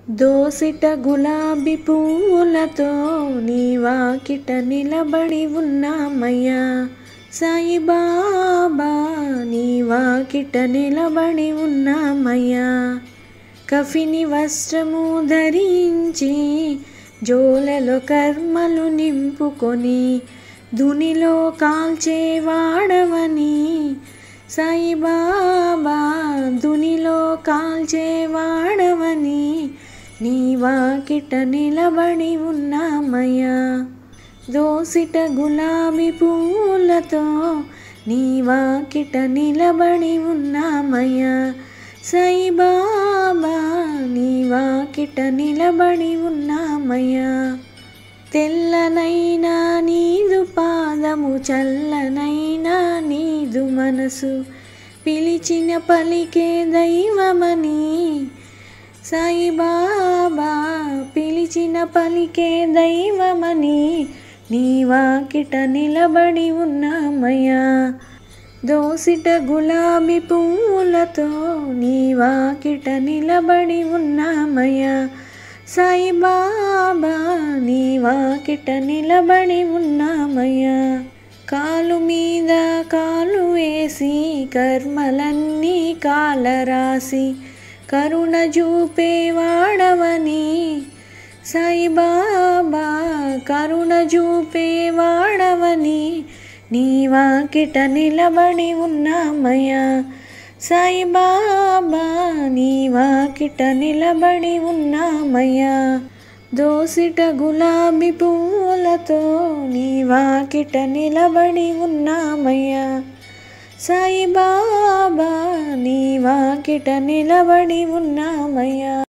దోసిట గులాబీ పువ్వులతో నీ వాకిట నిలబడి ఉన్నామయ్యా సాయిబాబా నీ వాకిట నిలబడి ఉన్నామయ్యా కఫిని వస్త్రము ధరించి జోలలో కర్మలు నింపుకొని దునిలో కాల్చేవాడవని సాయిబాబా దునిలో కాల్చేవాడవని నీ వాకిట నిలబడి ఉన్నామయ్యా దోసిట గులాబీ పువ్వులతో నీ వాకిట నిలబడి ఉన్నామయ్యా సాయిబాబా నీ వాకిట నిలబడి ఉన్నామయ్యా తెల్లనైనా నీదు పాదము చల్లనైనా నీదు మనసు పిలిచిన పలికే దైవమని సాయిబాబా పిలిచిన పలికే దైవమని నీ వాకిట నిలబడి ఉన్నామయ్యా దోసిట గులాబీ పువ్వులతో నీ వాకిట నిలబడి ఉన్నామయ్యా సాయిబాబా నీ వాకిట నిలబడి ఉన్నామయ్యా కాలు మీద కాలు వేసి కర్మలన్నీ కాలరాసి కరుణ చూపేవాడవని సాయిబాబా కరుణ చూపేవాడవని నీ వాకిట నిలబడి ఉన్నామయ్యా సాయిబాబా నీ వాకిట నిలబడి ఉన్నామయ్యా దోసిట గులాబీ పువ్వులతో నీ వాకిట నిలబడి ఉన్నామయ్యా సాయిబాబా నీ వాకిట నిలబడి ఉన్నామయ్యా